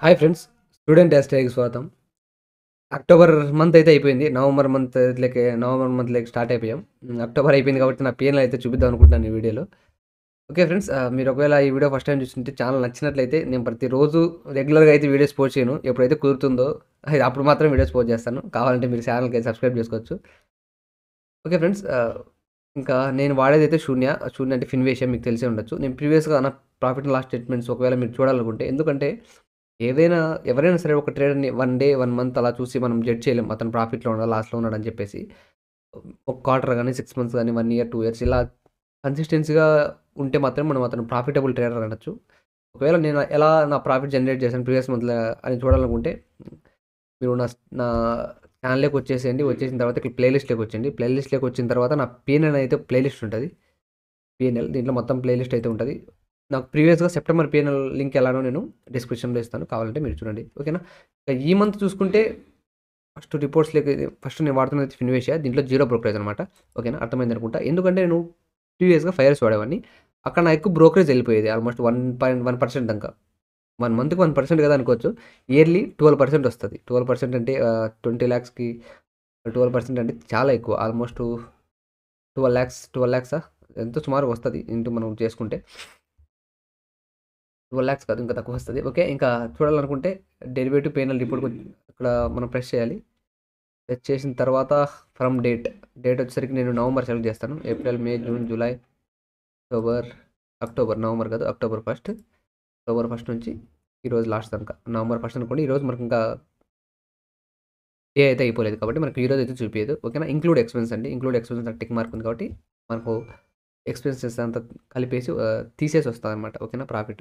hi friends student హ్యాస్టాగ్కి స్వాగతం October month అయితే అయిపోయింది నవంబర్ మంత్ లెక్క నవంబర్ మంత్ లెక్క స్టార్ట్ అయిపోయాం ఉమ్, అక్టోబర్ అయిపోయింది కాబట్టి నా పేర్లు అయితే చూపిద్దాం అనుకుంటున్నాను ఈ వీడియోలో ఓకే ఫ్రెండ్స్ ఆ, మీరు ఒకవేళ ఈ వీడియో ఫస్ట్ టైం చూస్తుంటే ఛానల్ నచ్చినట్లయితే నేను ప్రతిరోజు రెగ్యులర్గా అయితే వీడియోస్ పోస్ట్ చేయను ఎప్పుడైతే కుదురుతుందో అది అప్పుడు మాత్రం వీడియోస్ పోస్ట్ చేస్తాను కావాలంటే మీరు ఛానల్కి అయితే సబ్స్క్రైబ్ చేసుకోవచ్చు ఓకే ఫ్రెండ్స్ ఆ, ఇంకా నేను వాడేది అయితే శూన్య శూన్య అంటే ఫిన్వేషియం మీకు తెలిసే ఉండొచ్చు నేను ప్రీవియస్గా నా ప్రాఫిట్ అండ్ లాస్ స్టేట్మెంట్స్ ఒకవేళ మీరు చూడాలనుకుంటే ఎందుకంటే ఏదైనా ఎవరైనా సరే ఒక ట్రేడర్ని వన్ డే వన్ మంత్ అలా చూసి మనం జడ్జ్ చేయలేం అతను ప్రాఫిట్లో ఉన్నాడు లాస్ట్లో ఉన్నాడు అని చెప్పేసి ఒక క్వార్టర్ కానీ సిక్స్ మంత్స్ కానీ వన్ ఇయర్ టూ ఇయర్స్ ఇలా కన్సిస్టెన్సీగా ఉంటే మాత్రం మనం అతను ప్రాఫిటబుల్ ట్రేడర్ అనొచ్చు ఒకవేళ నేను ఎలా నా ప్రాఫిట్ జనరేట్ చేశాను ప్రీవియస్ మంత్లో అని చూడాలనుకుంటే మీరు నా నా ఛానల్లోకి వచ్చేసేయండి వచ్చేసిన తర్వాత ఇక్కడ ప్లేలిస్ట్లోకి వచ్చేయండి ప్లేలిస్ట్లోకి వచ్చిన తర్వాత నా పిఎన్ఎల్ అయితే ప్లేలిస్ట్ ఉంటుంది పిఎన్ఎల్ దీంట్లో మొత్తం ప్లేలిస్ట్ అయితే ఉంటుంది నాకు ప్రీవియస్గా సెప్టెంబర్ పిఎన్ఎల్ లింక్ ఎలానో నేను డిస్క్రిప్షన్లో ఇస్తాను కావాలంటే మీరు చూడండి ఓకేనా ఇక ఈ మంత్ చూసుకుంటే ఫస్ట్ రిపోర్ట్స్ లేక ఫస్ట్ నేను వాడుతున్నది ఫిన్వేషియా దీంట్లో జీరో బ్రోకరేజ్ అనమాట ఓకేనా అర్థమైంది అనుకుంటా ఎందుకంటే నేను ప్రీవియస్గా ఫైర్స్ వాడేవాడిని అక్కడ నా ఎక్కువ బ్రోకరేజ్ వెళ్ళిపోయేది almost one point one percent దాకా వన్ మంత్కి వన్ పర్సెంట్ కదా అనుకోవచ్చు ఇయర్లీ ట్వెల్వ్ పర్సెంట్ వస్తుంది ట్వెల్వ్ పర్సెంట్ అంటే ట్వంటీ ల్యాక్స్కి ట్వెల్వ్ పర్సెంట్ అంటే చాలా ఎక్కువ ఆల్మోస్ట్ ట్వెల్వ్ ల్యాక్స్ ట్వెల్వ్ ల్యాక్సా ఎంతో సుమారు వస్తుంది ఇంటూ మనం చేసుకుంటే ట్వెల్వ్ ల్యాక్స్ కాదు ఇంకా తక్కువ వస్తుంది ఓకే ఇంకా చూడాలనుకుంటే డెరివేటివ్ పేనల్ రిపోర్ట్ ఇక్కడ మనం ప్రెస్ చేయాలి ప్రెస్ చేసిన తర్వాత ఫ్రమ్ డేట్ డేట్ వచ్చేసరికి నేను నవంబర్ సెలెక్ట్ చేస్తాను April May June July October October November కాదు అక్టోబర్ ఫస్ట్ అక్టోబర్ ఫస్ట్ నుంచి ఈరోజు లాస్ట్ దాకా నవంబర్ ఫస్ట్ అనుకోండి ఈరోజు మనకు ఇంకా డే అయితే అయిపోలేదు కాబట్టి మనకు ఈరోజు అయితే చూపించదు ఓకేనా ఇంక్లూడ్ ఎక్స్పెన్స్ అండి ఇంక్లూడ్ ఎక్స్పెన్స్ టిక్ మార్క్ ఉంది కాబట్టి మనకు ఎక్స్పెన్సెస్ అంతా కలిపేసి ఆ, తీసేసి వస్తుంది అనమాట ఓకేనా ప్రాఫిట్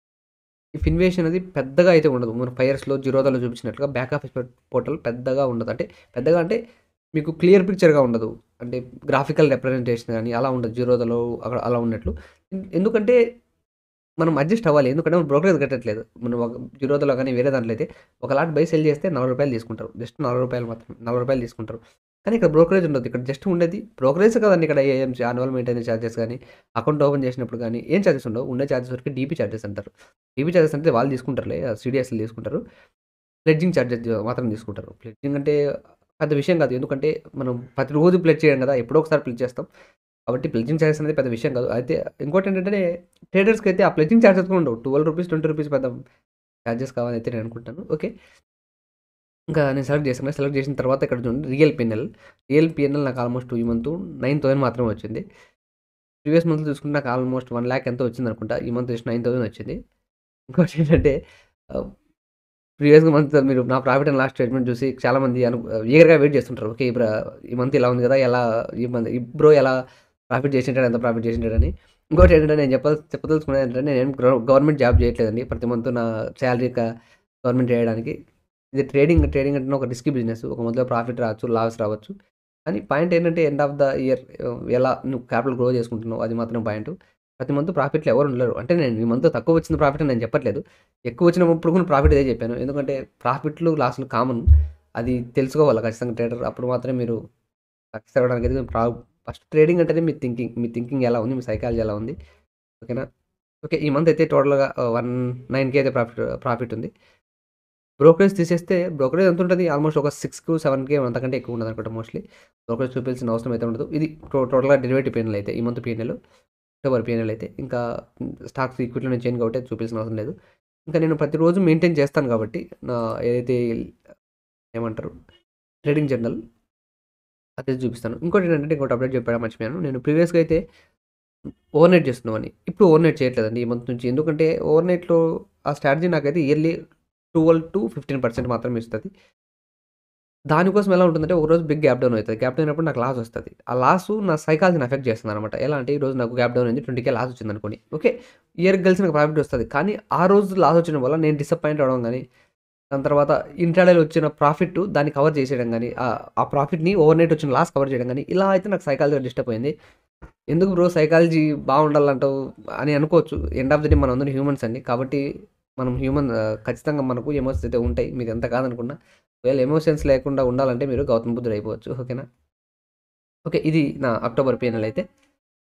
ఈ ఫిన్వేషన్ అనేది పెద్దగా అయితే ఉండదు మన ఫైర్స్లో జీరోదాలో చూపించినట్లుగా బ్యాక్ ఆఫీస్ పోర్టల్ పెద్దగా ఉండదు అంటే పెద్దగా అంటే మీకు క్లియర్ పిక్చర్గా ఉండదు అంటే గ్రాఫికల్ రిప్రజెంటేషన్ కానీ అలా ఉండదు జీరోదాలో అక్కడ అలా ఉన్నట్లు ఎన్- ఎందుకంటే మనం అడ్జస్ట్ అవ్వాలి ఎందుకంటే మనం బ్రోకరేజ్ కట్టట్లేదు మనం ఒక జీరోదాలో కానీ వేరే దాంట్లో అయితే ఒక లాట్ బై సెల్ చేస్తే నలభై రూపాయలు తీసుకుంటారు జస్ట్ నలభై రూపాయలు మాత్రం నలభై రూపాయలు తీసుకుంటారు కానీ ఇక్కడ బ్రోకరేజ్ ఉండదు ఇక్కడ జస్ట్ ఉండేది బ్రోకరేజ్ కదండి ఇక్కడ ఏఎంసీ యాన్యువల్ మెయింటెనెన్స్ ఛార్జెస్ కానీ అకౌంట్ ఓపెన్ చేసినప్పుడు కానీ ఏం ఛార్జెస్ ఉండవు ఉండే ఛార్జెస్ వరకు డీపీ ఛార్జెస్ అంటారు డీపీ ఛార్జెస్ అంటే వాళ్ళు తీసుకుంటారులే సిడిఎస్లు తీసుకుంటారు ప్లెడ్జింగ్ ఛార్జెస్ మాత్రం తీసుకుంటారు ప్లెడ్జింగ్ అంటే పెద్ద విషయం కాదు ఎందుకంటే మనం ప్రతిరోజు ప్లెడ్ చేయం కదా ఎప్పుడో ఒకసారి ప్లెడ్ చేస్తాం కాబట్టి ప్లెడ్జింగ్ ఛార్జెస్ అనేది పెద్ద విషయం కాదు అయితే ఇంకోటి ఏంటంటే ట్రేడర్స్కి అయితే ఆ ప్లెడ్జింగ్ ఛార్జెస్ కూడా ఉండవు ట్వెల్వ్ రూపీస్ ట్వంటీ రూపీస్ పెద్ద ఛార్జెస్ కావాలని అయితే నేను అనుకుంటాను ఓకే ఇంకా నేను సెలెక్ట్ చేశాను సెలెక్ట్ చేసిన తర్వాత ఇక్కడ చూడండి రియల్ పిఎన్ఎల్ రియల్ పిఎన్ఎల్ నాకు ఆల్మోస్ట్ ఈ మంత్ నైన్ థౌసండ్ మాత్రమే వచ్చింది ప్రీవియస్ మంత్ చూసుకుంటే నాకు ఆల్మోస్ట్ వన్ ల్యాక్ ఎంతో వచ్చింది అనుకుంటా ఈ మంత్ జస్ట్ నైన్ థౌసండ్ వచ్చింది ఇంకోటి ఏంటంటే ప్రీవియస్ మంత్ మీరు నా ప్రాఫిట్ అండ్ లాస్ట్ స్టేట్మెంట్ చూసి చాలామంది అను ఈగర్గా వెయిట్ చేస్తుంటారు ఓకే ఇప్పుడు ఈ మంత్ ఇలా ఉంది కదా ఎలా ఈ మంత్ ఈ బ్రో ఎలా ప్రాఫిట్ చేసింటాడు ఎంత ప్రాఫిట్ చేసింటాడని ఇంకోటి ఏంటంటే నేను చెప్ప చెప్పదలుచుకునేది ఏంటంటే నేను గవర్నమెంట్ జాబ్ చేయట్లేదండి ప్రతి మంత్ నా శాలరీ గవర్నమెంట్ చేయడానికి ఇది ట్రేడింగ్ ట్రేడింగ్ అంటే ఒక రిస్కీ బిజినెస్ ఒక మొదలు ప్రాఫిట్ రావచ్చు లాస్ రావచ్చు కానీ పాయింట్ ఏంటంటే ఎండ్ ఆఫ్ ద ఇయర్ ఎలా నువ్వు క్యాపిటల్ గ్రో చేసుకుంటున్నావు అది మాత్రం పాయింట్ ప్రతి మంత్ ప్రాఫిట్లు ఎవరు ఉండలేరు అంటే నేను ఈ మంత్ తక్కువ వచ్చిన ప్రాఫిట్ అని నేను చెప్పట్లేదు ఎక్కువ వచ్చినప్పుడు కూడా ప్రాఫిట్ ఇదే చెప్పాను ఎందుకంటే ప్రాఫిట్లు లాస్లు కామన్ అది తెలుసుకోవాలి ఖచ్చితంగా ట్రేడర్ అప్పుడు మాత్రమే మీరు సక్సెస్ అవ్వడానికి అయితే ప్రా ఫస్ట్ ట్రేడింగ్ అంటేనే మీ థింకింగ్ మీ థింకింగ్ ఎలా ఉంది మీ సైకాలజీ ఎలా ఉంది ఓకేనా ఓకే ఈ మంత్ అయితే టోటల్గా వన్ నైన్కి అయితే ప్రాఫిట్ ప్రాఫిట్ ఉంది బ్రోకరేజ్ తీసేస్తే బ్రోకరేజ్ ఎంత ఉంటుంది ఆల్మోస్ట్ ఒక సిక్స్కు సెవెన్కి అంతకంటే ఎక్కువ ఉండదు అనుకుంటా మోస్ట్లీ బ్రోకరేజ్ చూపించాల్సిన అవసరం అయితే ఉండదు ఇది టో- టోటల్గా డెరివేటివ్ పిఎన్ఎల్ అయితే ఈ మంత్ పిఎన్ఎల్ అక్టోబర్ పిఎన్ఎల్ అయితే ఇంకా స్టాక్స్ ఈక్విటీలో నేను చేయను కాబట్టి అది చూపించిన అవసరం లేదు ఇంకా నేను ప్రతిరోజు మెయింటైన్ చేస్తాను కాబట్టి నా ఏదైతే ఏమంటారు ట్రేడింగ్ జర్నల్ అదే చూపిస్తాను ఇంకోటి ఏంటంటే ఇంకోటి అప్డేట్ చెప్పాను మర్చిపోయాను నేను ప్రీవియస్గా అయితే ఓవర్ నైట్ చేస్తున్నామని ఇప్పుడు ఓవర్ నైట్ చేయట్లేదండి ఈ మంత్ నుంచి ఎందుకంటే ఓవర్ నైట్లో ఆ స్ట్రాటజీ నాకైతే yearly twelve to fifteen percent మాత్రమే ఇస్తుంది దానికోసం ఎలా ఉంటుందంటే ఒకరోజు బిగ్ గ్యాప్ డౌన్ అవుతుంది గ్యాప్ డౌన్ అయినప్పుడు నాకు లాస్ వస్తుంది ఆ లాస్ నా సైకాలజీని ఎఫెక్ట్ చేస్తుంది అనమాట ఎలా అంటే ఈ రోజు నాకు గ్యాప్ డౌన్ అయింది ట్వంటీకే లాస్ వచ్చింది అనుకోండి ఓకే ఇయర్ కలిసి నాకు ప్రాఫిట్ వస్తుంది కానీ ఆ రోజు లాస్ వచ్చిన వల్ల నేను డిసప్పాయింట్ అవడం కానీ దాని తర్వాత ఇంట్రాడేలో వచ్చిన ప్రాఫిట్ దాన్ని కవర్ చేసేయడం కానీ ఆ- ఆ ప్రాఫిట్ని ఓవర్ నైట్ వచ్చిన లాస్ కవర్ చేయడం కానీ ఇలా అయితే నాకు సైకాలజీ డిస్టర్బ్ అయింది ఎందుకు బ్రో సైకాలజీ బాగుండాలంటావు అని అనుకోవచ్చు ఎండ్ ఆఫ్ ది డే మనం అందరం హ్యూమన్స్ అండి కాబట్టి మనం హ్యూమన్ ఖచ్చితంగా మనకు ఎమోషన్స్ అయితే ఉంటాయి మీరు ఎంత కాదనుకున్నా ఒకవేళ ఎమోషన్స్ లేకుండా ఉండాలంటే మీరు గౌతమ్ బుద్ధుడు అయిపోవచ్చు ఓకేనా ఓకే ఇది నా అక్టోబర్ పిఎన్ఎల్ అయితే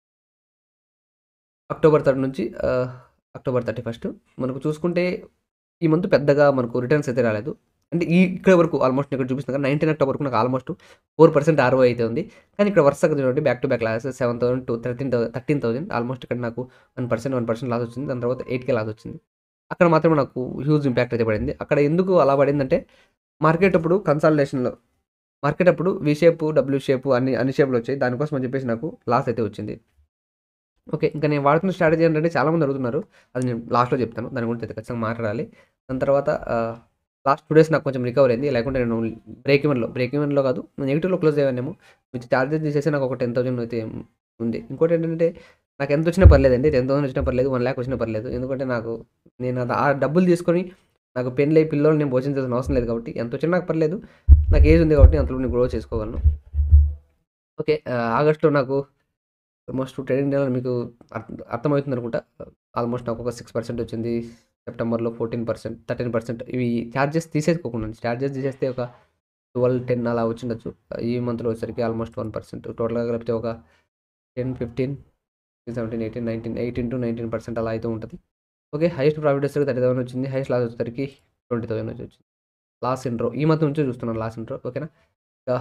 అక్టోబర్ థర్డ్ నుంచి ఆ, అక్టోబర్ థర్టీ ఫస్ట్ మనకు చూసుకుంటే ఈ మంత్ పెద్దగా మనకు రిటర్న్స్ అయితే రాలేదు అంటే ఈ ఇక్కడ వరకు ఆల్మోస్ట్ ఇక్కడ చూపిస్తుంది కదా నైన్టీన్ అక్టోబర్ వరకు నాకు ఆల్మోస్ట్ ఫోర్ పర్సెంట్ ఆర్ఓ అయితే ఉంది కానీ ఇక్కడ వరుసగా చూడండి back to back loss seven thousand to thirteen thousand thirteen thousand almost ఇక్కడ నాకు one percent one percent loss వచ్చింది దాని తర్వాత ఎయిట్కే లాస్ వచ్చింది అక్కడ మాత్రం నాకు హ్యూజ్ ఇంపాక్ట్ అయితే పడింది అక్కడ ఎందుకు అలా పడిందంటే మార్కెట్ అప్పుడు కన్సాలిడేషన్లో మార్కెట్ అప్పుడు వి షేప్ డబ్ల్యూ షేప్ అన్ని అన్ని షేప్లు వచ్చాయి దానికోసం అని చెప్పేసి నాకు లాస్ అయితే వచ్చింది ఓకే ఇంకా నేను వాడుతున్న స్ట్రాటజీ ఏంటంటే చాలామంది అడుగుతున్నారు అది నేను లాస్ట్లో చెప్తాను దాని గురించి అయితే ఖచ్చితంగా మాట్లాడాలి దాని తర్వాత లాస్ట్ టూ డేస్ నాకు కొంచెం రికవర్ అయింది లేకుంటే నేను బ్రేక్ ఈవెన్లో బ్రేక్ ఈవెన్లో కాదు నెగిటివ్లో క్లోజ్ అయ్యానేమో విత్ చార్జెస్ తీసేసి నాకు ఒక టెన్ థౌసండ్ అయితే ఉంది ఇంకోటి ఏంటంటే నాకు ఎంత వచ్చినా పర్లేదండి టెన్ థౌసండ్ వచ్చినా పర్లేదు వన్ ల్యాక్ వచ్చినా పర్లేదు ఎందుకంటే నాకు నేను అది ఆ డబ్బులు తీసుకొని నాకు పెళ్ళి అయ్యి పిల్లలు నేను పోషించాల్సిన అవసరం లేదు కాబట్టి ఎంత వచ్చినా నాకు పర్లేదు నాకు ఏజ్ ఉంది కాబట్టి అంతలో నేను గ్రో చేసుకోగలను ఓకే ఆగస్ట్లో నాకు ఆల్మోస్ట్ ట్రేడింగ్ నెల మీకు అర్థ- అర్థమవుతుంది అనుకుంటా ఆల్మోస్ట్ నాకు ఒక సిక్స్ పర్సెంట్ వచ్చింది సెప్టెంబర్లో ఫోర్టీన్ పర్సెంట్ థర్టీన్ పర్సెంట్ ఇవి ఛార్జెస్ తీసేసుకోకుండా ఛార్జెస్ తీసేస్తే ఒక ట్వెల్వ్ టెన్ అలా వచ్చిండొచ్చు ఈ మంత్లో వచ్చేసరికి ఆల్మోస్ట్ వన్ పర్సెంట్ టోటల్గా కలిపితే ఒక ten fifteen seventeen eighteen nineteen eighteen to nineteen percent అలా అయితే ఉంటుంది ఓకే హైయెస్ట్ ప్రాఫిట్ వచ్చేసరికి థర్టీ థౌసండ్ వచ్చింది హైయెస్ట్ లాస్ వచ్చేసరికి ట్వంటీ థౌసండ్ వచ్చి వచ్చింది లాస్ ఇంట్రో ఈ మధ్య నుంచే చూస్తున్నాను లాస్ ఇంట్రో ఓకేనా ఇంకా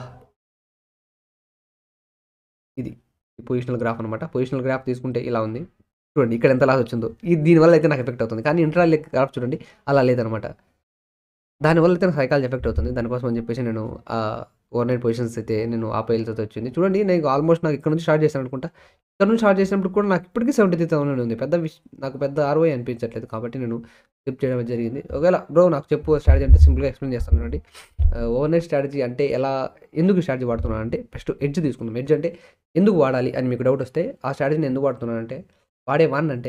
ఇది పొజిషనల్ గ్రాఫ్ అనమాట పొజిషనల్ గ్రాఫ్ తీసుకుంటే ఇలా ఉంది చూడండి ఇక్కడ ఎంత లాస్ వచ్చిందో ఇది దీనివల్ల అయితే నాకు ఎఫెక్ట్ అవుతుంది కానీ ఇంట్రా గ్రాఫ్ చూడండి అలా లేదనమాట దానివల్ల అయితే నాకు సైకాలజీ ఎఫెక్ట్ అవుతుంది దానికోసం అని చెప్పేసి నేను ఓవర్ నైట్ పొజిషన్స్ అయితే నేను ఆపేయాల్సి అయితే వచ్చింది చూడండి నేను ఆల్మోస్ట్ నాకు ఇక్కడ నుంచి స్టార్ట్ చేశాను అనుకుంటా ఇక్కడ నుంచి స్టార్ట్ చేసినప్పుడు కూడా నాకు ఇప్పటికీ సెవెంటీ త్రీ థౌసండ్ ఉంది పెద్ద విష్ నాకు పెద్ద ఆర్ఓఐ అనిపించట్లేదు కాబట్టి నేను స్కిప్ చేయడం అయితే జరిగింది ఒకవేళ బ్రో నాకు చెప్పు స్ట్రాటజీ అంటే సింపుల్గా ఎక్స్ప్లెయిన్ చేస్తాను అండి ఓవర్ నైట్ స్ట్రాటజీ అంటే ఎలా ఎందుకు స్ట్రాటజీ వాడుతున్నాను అంటే ఫస్ట్ ఎడ్జ్ తీసుకుందాం ఎడ్జ్ అంటే ఎందుకు వాడాలి అని మీకు డౌట్ వస్తే ఆ స్ట్రాటజీని ఎందుకు వాడుతున్నాను అంటే వాడే వన్ అంటే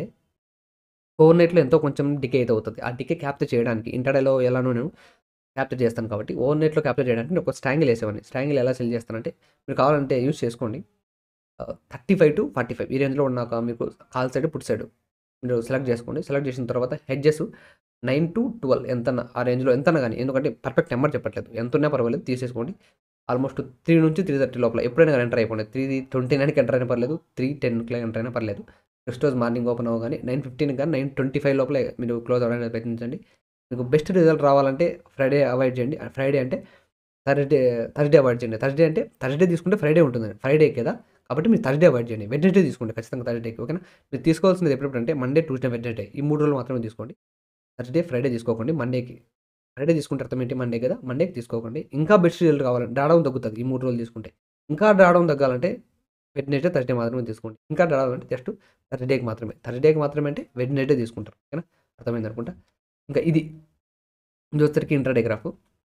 ఓవర్ నైట్లో ఎంతో కొంచెం డికే అయితే అవుతుంది ఆ డికే క్యాప్చర్ చేయడానికి ఇంటర్డేలో ఎలానో నేను క్యాప్చర్ చేస్తాను కాబట్టి ఓవర్ నైట్లో క్యాప్చర్ చేయడానికి నేను ఒక స్ట్రాంగిల్ వేసేవాడిని స్ట్రాంగిల్ ఎలా సెల్ చేస్తానంటే మీరు కావాలంటే యూస్ చేసుకోండి thirty five to forty five ఈ రేంజ్లో ఉన్నాక మీకు కాల్ సైడ్ పుట్ సైడ్ మీరు సెలెక్ట్ చేసుకోండి సెలెక్ట్ చేసిన తర్వాత హెడ్జెస్ నైన్ టు ట్వెల్వ్ ఎంత ఆ రేంజ్లో ఎంతనా కానీ ఎందుకంటే పర్ఫెక్ట్ నెంబర్ చెప్పట్లేదు ఎంత ఉన్నా పర్వాలేదు తీసేసుకోండి ఆల్మోస్ట్ త్రీ నుంచి త్రీ థర్టీ లోపల ఎప్పుడైనా కానీ ఎంటర్ అయిపోండి త్రీ ట్వంటీ నైన్కి ఎంటర్ అయినా పర్లేదు త్రీ టెన్కి ఎంటర్ అయినా పర్లేదు నెక్స్ట్ రోజు మార్నింగ్ ఓపెన్ అవ్వగానే నైన్ ఫిఫ్టీన్ కానీ నైన్ ట్వంటీ ఫైవ్ లోపల మీరు క్లోజ్ అవ్వడానికి ప్రయత్నించండి మీకు బెస్ట్ రిజల్ట్ రావాలంటే ఫ్రైడే అవాయిడ్ చేయండి ఫ్రైడే అంటే థర్స్డే థర్స్డే అవాయిడ్ చేయండి థర్స్డే అంటే థర్స్డే తీసుకుంటే ఫ్రైడే ఉంటుంది ఫ్రైడే కదా కాబట్టి మీరు థర్స్డే అవాయిడ్ చేయండి వెడ్నెస్డే తీసుకోండి ఖచ్చితంగా థర్స్డేకి ఓకేనా మీరు తీసుకోవాల్సింది ఎప్పుడప్పుడు అంటే మండే ట్యూస్డే వెడ్నెస్డే ఈ మూడు రోజులు మాత్రమే తీసుకోండి థర్స్డే ఫ్రైడే తీసుకోకండి మండేకి ఫ్రైడే తీసుకుంటే అర్థం ఏంటి మండే కదా మండేకి తీసుకోకండి ఇంకా బెస్ట్ రిజల్ట్ కావాలంటే డాడౌన్ తగ్గుతుంది ఈ మూడు రోజులు తీసుకుంటే ఇంకా డాడౌన్ తగ్గాలంటే వెడ్నెస్డే థర్స్డే మాత్రమే తీసుకోండి ఇంకా డాడాలంటే జస్ట్ థర్స్డేకి మాత్రమే థర్స్డేకి మాత్రమే అంటే వెడ్నెస్డే తీసుకుంటారు ఓకేనా అర్థమైంది అనుకుంటా ఇంకా ఇది ఇది వచ్చేసరికి ఇంటర్డే గ్రాఫ్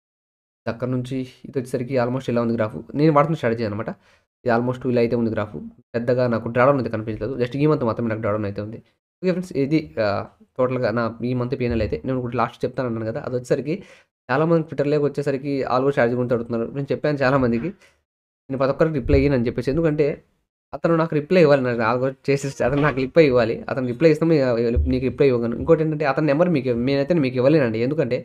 అక్కడ నుంచి ఇది వచ్చేసరికి ఆల్మోస్ట్ ఇలా ఉంది గ్రాఫ్ నేను వాడుతున్న స్ట్రాటజీ అనమాట ఇది ఆల్మోస్ట్ ఇలా అయితే ఉంది గ్రాఫ్ పెద్దగా నాకు డ్రాడౌన్ అయితే కనిపించలేదు జస్ట్ ఈ మంత్ మాత్రమే నాకు డ్రాడౌన్ అయితే ఉంది ఓకే ఫ్రెండ్స్ ఇది టోటల్గా నా ఈ మంత్ పిఎన్ఎల్ అయితే నేను ఒకటి లాస్ట్ చెప్తాను అన్నాను కదా అది వచ్చేసరికి చాలామంది ట్విట్టర్లోకి వచ్చేసరికి ఆల్మోస్ట్ స్ట్రాటజీ గురించి అడుగుతున్నారు నేను చెప్పాను చాలామందికి నేను ప్రతి ఒక్కరికి రిప్లై అయ్యాను అని చెప్పేసి ఎందుకంటే అతను నాకు రిప్లై ఇవ్వాలి నాకు ఆల్మోస్ట్ చేసేసి అతను నాకు రిప్లై ఇవ్వాలి అతను రిప్లై ఇస్తాం నీకు రిప్లై ఇవ్వగలను ఇంకోటి ఏంటంటే అతని నెంబర్ మీకు నేనైతే మీకు ఇవ్వలేనండి ఎందుకంటే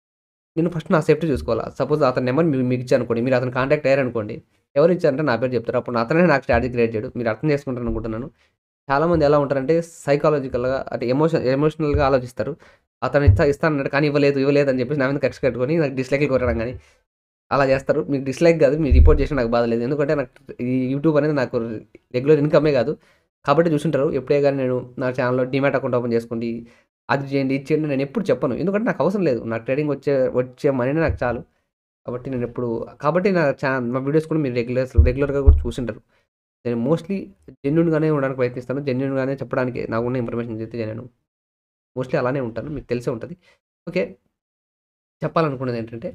నేను ఫస్ట్ నా సేఫ్టీ చూసుకోవాలి సపోజ్ అతని నెంబర్ మీకు మీకు ఇచ్చాను అనుకోండి మీరు అతను కాంటాక్ట్ అయ్యారనుకోండి ఎవరు ఇచ్చారంటే నా పేరు చెప్తారు అప్పుడు అతనే నాకు స్ట్రాటజీ క్రియేట్ చేయడు మీరు అర్థం చేసుకుంటారు అనుకుంటున్నాను చాలామంది ఎలా ఉంటారంటే సైకాలజికల్గా అంటే ఎమోషన్ ఎమోషనల్గా ఆలోచిస్తారు అతను ఇస్తా ఇస్తానన్నాడు కానీ ఇవ్వలేదు ఇవ్వలేదు అని చెప్పేసి నా మీద ఖర్చు కట్టుకొని నాకు డిస్లైక్లు కొట్టడం కానీ అలా చేస్తారు మీకు డిస్లైక్ కాదు మీరు రిపోర్ట్ చేసిన నాకు బాధ లేదు ఎందుకంటే నాకు ఈ యూట్యూబ్ అనేది నాకు రెగ్యులర్ ఇన్కమే కాదు కాబట్టి చూసుంటారు ఎప్పుడే కానీ నేను నా ఛానల్లో డిమాట్ అకౌంట్ ఓపెన్ చేసుకోండి అది చేయండి ఇది చేయండి నేను ఎప్పుడు చెప్పను ఎందుకంటే నాకు అవసరం లేదు నాకు ట్రేడింగ్ వచ్చే వచ్చే మనీనే నాకు చాలు కాబట్టి నేను ఎప్పుడు కాబట్టి నా ఛా నా వీడియోస్ కూడా మీరు రెగ్యులర్ రెగ్యులర్గా కూడా చూసింటారు నేను మోస్ట్లీ జెన్యున్గానే ఉండడానికి ప్రయత్నిస్తాను జెన్యున్గానే చెప్పడానికి నాకున్న ఇన్ఫర్మేషన్ అయితే నేను మోస్ట్లీ అలానే ఉంటాను మీకు తెలిసే ఉంటుంది ఓకే చెప్పాలనుకున్నది ఏంటంటే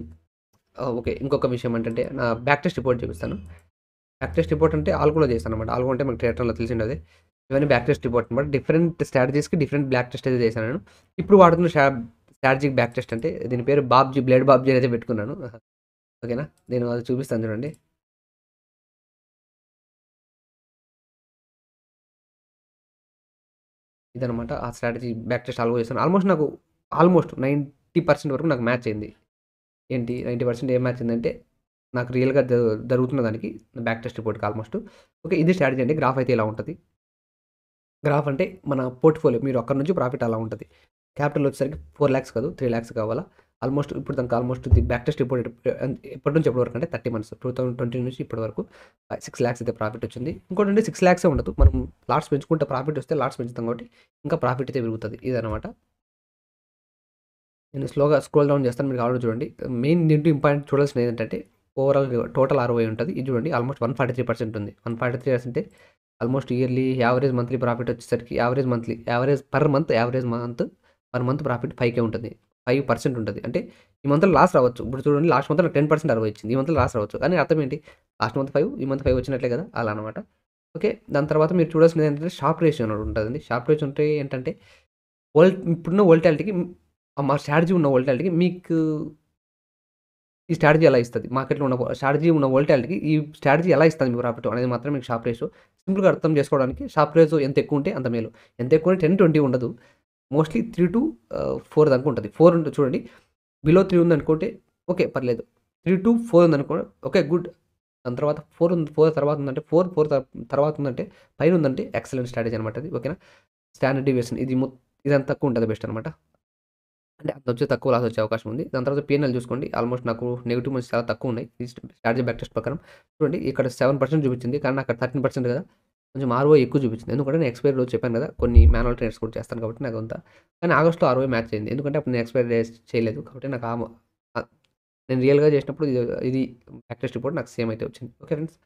ఓకే ఇంకొక విషయం ఏంటంటే నా బ్యాక్ టెస్ట్ రిపోర్ట్ చూపిస్తాను బ్యాక్ టెస్ట్ రిపోర్ట్ అంటే ఆల్గోలో చేస్తాను అనమాట ఆల్గో అంటే మీకు థియేటర్లో తెలిసిండదు ఇవన్నీ బ్యాక్ టెస్ట్ రిపోర్ట్ అనమాట డిఫరెంట్ స్ట్రాటజీస్కి డిఫరెంట్ బ్యాక్ టెస్ట్ అయితే చేశాను నేను ఇప్పుడు వాడుతున్న స్ట్రాటజిక్ బ్యాక్ టెస్ట్ అంటే దీని పేరు బాబ్జీ బ్లేడ్ బాబ్జీ అయితే పెట్టుకున్నాను ఓకేనా నేను అది చూపిస్తాను చూడండి ఇదనమాట ఆ స్ట్రాటజీ బ్యాక్ టెస్ట్ ఆల్గో చేస్తాను ఆల్మోస్ట్ నాకు ఆల్మోస్ట్ నైంటీ పర్సెంట్ వరకు నాకు మ్యాచ్ అయింది ఏంటి నైంటీ పర్సెంట్ ఏం మ్యాచ్ అయిందంటే నాకు రియల్గా జరుగుతున్న దానికి బ్యాక్ టెస్ట్ రిపోర్ట్కి ఆల్మోస్ట్ ఓకే ఇది స్ట్రాటజీ అండి గ్రాఫ్ అయితే ఇలా ఉంటుంది గ్రాఫ్ అంటే మన పోర్ట్ఫోలియో మీరు అక్కడ నుంచి ప్రాఫిట్ అలా ఉంటుంది క్యాపిటల్ వచ్చేసరికి ఫోర్ ల్యాక్స్ కాదు త్రీ ల్యాక్స్ కావాలా ఆల్మోస్ట్ ఇప్పుడు దానికి almost the back test report ఎప్పటి నుంచి ఎప్పటి వరకు అంటే thirty months two thousand twenty నుంచి ఇప్పటి వరకు సిక్స్ ల్యాక్స్ అయితే ప్రాఫిట్ వచ్చింది ఇంకోటి అంటే సిక్స్ ల్యాక్సే ఉండదు మనం లాట్స్ పెంచుకుంటే ప్రాఫిట్ వస్తే లాట్స్ పెంచుతాం కాబట్టి ఇంకా ప్రాఫిట్ అయితే పెరుగుతుంది ఇదనమాట నేను స్లోగా స్క్రోల్ డౌన్ చేస్తాను మీరు కావాలి చూడండి మెయిన్ దీంట్లో ఇంపార్టెంట్ చూడాల్సింది ఏంటంటే ఓవరాల్ టోటల్ ఆర్ఓఐ ఉంటుంది ఇది చూడండి almost one forty three percent ఉంది one forty three percent almost yearly average monthly profit వచ్చేసరికి average monthly average per month average month per month profit five K ఉంటుంది ఫైవ్ పర్సెంట్ ఉంటుంది అంటే ఈ మంత్లో లాస్ రావచ్చు ఇప్పుడు చూడండి లాస్ట్ మంత్ నాకు టెన్ పర్సెంట్ అరవై వచ్చింది ఈ మంత్లో లాస్ రావచ్చు కానీ అర్థం ఏంటి లాస్ట్ మంత్ ఫైవ్ ఈ మంత్ ఫైవ్ వచ్చినట్లే కదా అలా అనమాట ఓకే దాని తర్వాత మీరు చూడాల్సింది ఏంటంటే షార్ప్ రేషియో అని ఉంటుందండి షార్ప్ రేషియో ఉంటే ఏంటంటే వోల్ట్ ఇప్పుడున్న వోల్టాలిటీకి మా స్ట్రాటజీ ఉన్న వోల్టాలిటీకి మీకు ఈ స్ట్రాటజీ ఎలా ఇస్తుంది మార్కెట్లో ఉన్న స్ట్రాటజీ ఉన్న వోల్టాలిటీకి ఈ స్ట్రాటజీ ఎలా ఇస్తుంది మీకు ప్రాఫిట్ అనేది మాత్రం మీకు షాప్ రేషియో సింపుల్గా అర్థం చేసుకోవడానికి షాప్ రేషియో ఎంత ఎక్కువ ఉంటే అంత మేలు ఎంత ఎక్కువ ఉంటే టెన్ ట్వంటీ ఉండదు మోస్ట్లీ త్రీ టు ఫోర్ దాకా ఉంటుంది ఫోర్ ఉంటుంది చూడండి బిలో త్రీ ఉంది అనుకుంటే ఓకే పర్లేదు త్రీ టు ఫోర్ ఉంది అనుకో ఓకే గుడ్ దాని తర్వాత ఫోర్ ఉంది ఫోర్ తర్వాత ఉందంటే ఫోర్ ఫోర్ తర్వాత ఉందంటే పైన ఉందంటే ఎక్సలెంట్ స్ట్రాటజీ అనమాట ఇది ఓకేనా స్టాండర్డ్ డివియేషన్ ఇది మొ- ఇదంతా తక్కువ ఉంటుంది బెస్ట్ అనమాట అంటే అంత వచ్చే తక్కువ లాస్ వచ్చే అవకాశం ఉంది దాని తర్వాత పిఎన్ఎల్ చూసుకోండి ఆల్మోస్ట్ నాకు నెగిటివ్ మంచి చాలా తక్కువ ఉన్నాయి ఈ స్ట్రాటజీ బ్యాక్ టెస్ట్ ప్రకారం చూడండి ఇక్కడ సెవెన్ పర్సెంట్ చూపించింది కానీ అక్కడ థర్టీన్ పర్సెంట్ కదా కొంచెం ఆర్ఓ ఎక్కువ చూపించింది ఎందుకంటే నేను ఎక్స్పైరీ రోజు చెప్పాను కదా కొన్ని మాన్యువల్ ట్రేడ్స్ కూడా చేస్తాను కాబట్టి నాకు అంతా కానీ ఆగస్ట్లో ఆర్ఓ మ్యాచ్ అయింది ఎందుకంటే అప్పుడు నేను ఎక్స్పైరీ డేస్ చేయలేదు కాబట్టి నాకు ఆ ఆ- నేను రియల్గా చేసినప్పుడు ఇది ఇది బ్యాక్ టెస్ట్ రిపోర్ట్ నాకు సేమ్ అయితే వచ్చింది ఓకే ఫ్రెండ్స్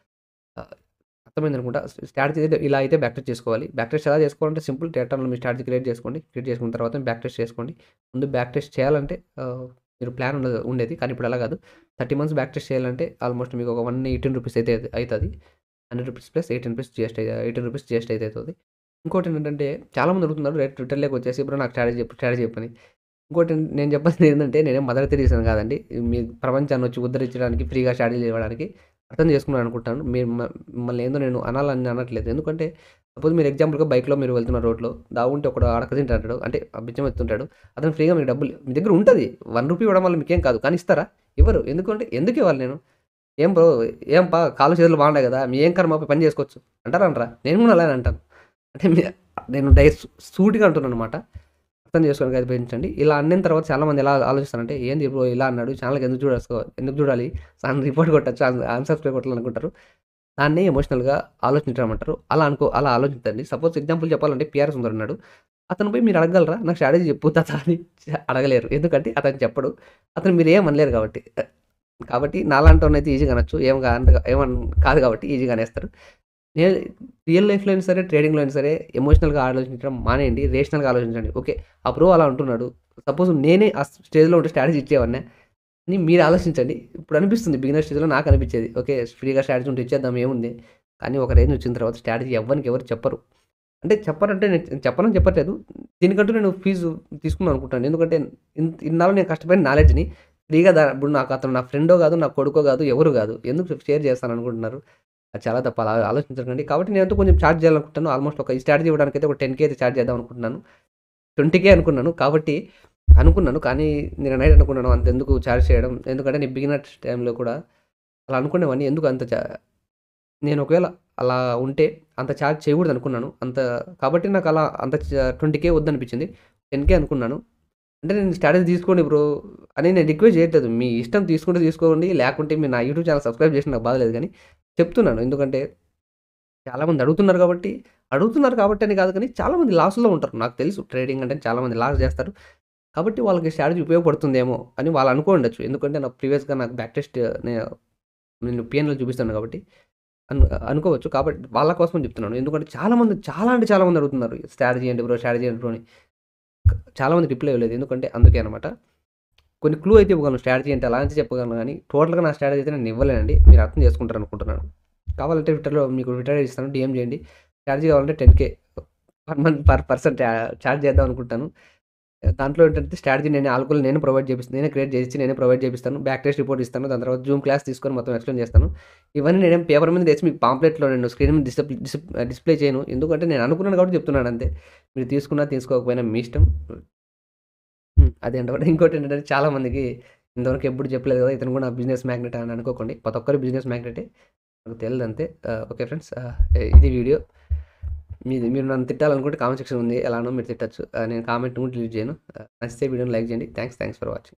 అర్థమైంది అనుకుంటా స్ట్రాటజీ అయితే ఇలా అయితే బ్యాక్ టెస్ట్ చేసుకోవాలి బ్యాక్ టెస్ట్ ఎలా చేసుకోవాలంటే సింపుల్ టెటర్లో మీ స్ట్రాటజీ క్రియేట్ చేసుకోండి క్రియేట్ చేసుకున్న తర్వాత బ్యాక్ టెస్ట్ చేసుకోండి ముందు బ్యాక్ టెస్ట్ చేయాలంటే ఆ, మీరు ప్లాన్ ఉండదు ఉండేది కానీ ఇప్పుడు అలా కాదు థర్టీ మంత్స్ బ్యాక్ టెస్ట్ చేయాలంటే ఆల్మోస్ట్ మీకు ఒక వన్ ఎయిటీన్ రూపీస్ అయితే అవుతుంది hundred rupees plus eighteen rupees GST eighteen rupees GST అయితే అవుతుంది ఇంకోటి ఏంటంటే చాలామంది అడుగుతున్నారు రేట్ ట్విట్టర్లోకి వచ్చేసి ఇప్పుడు నాకు స్ట్రాటజీ చెప్పు స్ట్రాటజీ చెప్పని ఇంకోటి నేను చెప్పాల్సింది ఏంటంటే నేనేం మదర్ తెరీసాను కాదండి మీ ప్రపంచాన్ని వచ్చి ఉద్ధరించడానికి ఫ్రీగా స్ట్రాటజీ ఇవ్వడానికి అర్థం చేసుకున్నాను అనుకుంటాను మీరు మ- మిమ్మల్ని ఏందో నేను అనాలని అనట్లేదు ఎందుకంటే సపోజ్ మీరు ఎగ్జాంపుల్గా బైక్లో మీరు వెళ్తున్న రోడ్లో దాగుంటే ఒకడు అడక తింటాడు అంటే ఆ బిచ్చం ఎత్తుంటాడు అతను ఫ్రీగా మీకు డబ్బులు మీ దగ్గర ఉంటుంది వన్ రూపీ ఇవ్వడం వల్ల మీకేం కాదు కానీ ఇస్తారా ఇవ్వరు ఎందుకంటే ఎందుకు ఇవ్వాలి నేను ఏం బ్రో ఏం పా కాలు చేతులు బాగున్నాయి కదా మీ ఏం కర్మ పని చేసుకోవచ్చు అంటారా అనరా నేను కూడా అలానే అంటాను అంటే మీ- నేను డై సూటిగా అంటున్నాను అనమాట అర్థం చేసుకోవడానికి అది పెంచండి ఇలా అన్న తర్వాత చాలామంది ఎలా ఆలోచిస్తారంటే ఏంది బ్రో ఇలా అన్నాడు ఛానల్కి ఎందుకు చూడాల్సుకో ఎందుకు చూడాలి సార్ రిపోర్ట్ కొట్టచ్చు అన్సబ్స్క్రైబ్ కొట్టాలనుకుంటారు దాన్ని ఎమోషనల్గా ఆలోచించమంటారు అలా అనుకో అలా ఆలోచించండి సపోజ్ ఎగ్జాంపుల్ చెప్పాలంటే పిఆర్ సుందర్ ఉన్నాడు అతను పోయి మీరు అడగలరా నాకు స్ట్రాటజీ చెప్పు తాత అని అడగలేరు ఎందుకంటే అతను చెప్పడు అతను మీరు ఏం అనలేరు కాబట్టి కాబట్టి నాలాంటి అయితే ఈజీగా అనొచ్చు ఏం కా- ఏమన్ కాదు కాబట్టి ఈజీగా అనేస్తారు నేను రియల్ లైఫ్లో అయినా సరే ట్రేడింగ్లో అయినా సరే ఎమోషనల్గా ఆలోచించడం మానేయండి రేషనల్గా ఆలోచించండి ఓకే ఆ ప్రో అలా అంటున్నాడు సపోజ్ నేనే ఆ స్టేజ్లో ఉంటే స్ట్రాటజీ ఇచ్చేవన్నా అని మీరు ఆలోచించండి ఇప్పుడు అనిపిస్తుంది బిగినర్ స్టేజ్లో నాకు అనిపించేది ఓకే ఫ్రీగా స్ట్రాటజీ ఉంటే ఇచ్చేద్దాం ఏముంది కానీ ఒక రేంజ్ వచ్చిన తర్వాత స్ట్రాటజీ ఎవరికి ఎవరు చెప్పరు అంటే చెప్పరంటే నేను చెప్పనని చెప్పట్లేదు దీనికంటూ నేను ఫీజు తీసుకుందాం అనుకుంటాను ఎందుకంటే ఇన్- ఇన్నాళ్ళు నేను కష్టపడిన నాలెడ్జ్ని ఫ్రీగా దా ఇప్పుడు నాకు అతను నా ఫ్రెండో కాదు నా కొడుకో కాదు ఎవరు కాదు ఎందుకు షేర్ చేస్తాను అనుకుంటున్నారు అది చాలా తప్ప అలా ఆలోచించకండి కాబట్టి నేను కొంచెం ఛార్జ్ చేయాలనుకుంటాను ఆల్మోస్ట్ ఒక ఈ స్ట్రాటజీ ఇవ్వడానికి అయితే ఒక టెన్ కే అయితే ఛార్జ్ చేద్దాం అనుకుంటున్నాను ట్వంటీ కే అనుకున్నాను కాబట్టి అనుకున్నాను కానీ నేను నైట్ అనుకున్నాను అంత ఎందుకు ఛార్జ్ చేయడం ఎందుకంటే నేను బిగినర్ టైంలో కూడా అలా అనుకునేవాడిని ఎందుకు అంత చా నేను ఒకవేళ అలా ఉంటే అంత ఛార్జ్ చేయకూడదు అనుకున్నాను అంత కాబట్టి నాకు అలా అంత ట్వంటీ కే వద్దనిపించింది టెన్ కే అనుకున్నాను అంటే నేను స్ట్రాటజీ తీసుకోండి బ్రో అని నేను రిక్వెస్ట్ చేయట్లేదు మీ ఇష్టం తీసుకుంటే తీసుకోండి లేకుంటే మీరు నా యూట్యూబ్ ఛానల్ సబ్స్క్రైబ్ చేసి నాకు బాధలేదు కానీ చెప్తున్నాను ఎందుకంటే చాలామంది అడుగుతున్నారు కాబట్టి అడుగుతున్నారు కాబట్టి అని కాదు కానీ చాలామంది లాస్లో ఉంటారు నాకు తెలుసు ట్రేడింగ్ అంటే చాలామంది లాస్ చేస్తారు కాబట్టి వాళ్ళకి స్ట్రాటజీ ఉపయోగపడుతుందేమో అని వాళ్ళు అనుకోండొచ్చు ఎందుకంటే నాకు ప్రీవియస్గా నాకు బ్యాక్ టెస్ట్ నేను పిఎన్లో చూపిస్తాను కాబట్టి అను అనుకోవచ్చు కాబట్టి వాళ్ళ కోసం చెప్తున్నాను ఎందుకంటే చాలామంది చాలా అంటే చాలామంది అడుగుతున్నారు స్ట్రాటజీ ఏంటి బ్రో స్ట్రాటజీ ఏంటి బ్రో అని చాలామంది రిప్లై ఇవ్వలేదు ఎందుకంటే అందుకే అనమాట కొన్ని క్లూ అయితే ఇవ్వగలను స్ట్రాటజీ అంటే అలా అని చెప్పగలను కానీ టోటల్గా నా స్ట్రాటజీ అయితే నేను ఇవ్వలేనండి మీరు అర్థం చేసుకుంటారు అనుకుంటున్నాను కావాలంటే ట్విట్టర్లో మీకు ట్విట్టర్ ఇస్తాను డిఎం చేయండి ఛార్జ్ కావాలంటే ten K per month per person charge చేద్దాం అనుకుంటాను దాంట్లో ఏంటంటే స్ట్రాటజీ నేను ఆల్కహాల్ నేను ప్రొవైడ్ చేపిస్తాను నేనే క్రియేట్ చేసి నేనే ప్రొవైడ్ చేపిస్తాను బ్యాక్ టెస్ట్ రిపోర్ట్ ఇస్తాను దాని తర్వాత జూమ్ క్లాస్ తీసుకొని మొత్తం ఎక్స్ప్లెయిన్ చేస్తాను ఇవన్నీ నేనేం పేపర్ మీద తెచ్చి మీకు పాంప్లెట్లో నేను స్క్రీన్ మీద డిస్ప్లే డిస్ప్లే చేయను ఎందుకంటే నేను అనుకున్నాను కాబట్టి చెప్తున్నాను అంతే మీరు తీసుకున్నా తీసుకోకపోయినా మీ ఇష్టం ఉమ్, అదేంటంటే ఇంకోటి ఏంటంటే చాలా మందికి ఇంతవరకు ఎప్పుడు చెప్పలేదు కదా ఇతను కూడా బిజినెస్ మ్యాగ్నెట్ అని అనుకోకండి ప్రతి ఒక్కరు బిజినెస్ మ్యాగ్నెటే నాకు తెలియదు అంతే ఓకే ఫ్రెండ్స్ ఇది వీడియో మీది మీరు నన్ను తిట్టాలనుకుంటే కామెంట్ సెక్షన్ ఉంది ఎలానో మీరు తిట్టచ్చు నేను కామెంట్ కూడా డిలీట్ చేయను ఆ, నచ్చితే వీడియోని లైక్ చేయండి థ్యాంక్స్ థ్యాంక్స్ ఫర్ వాచింగ్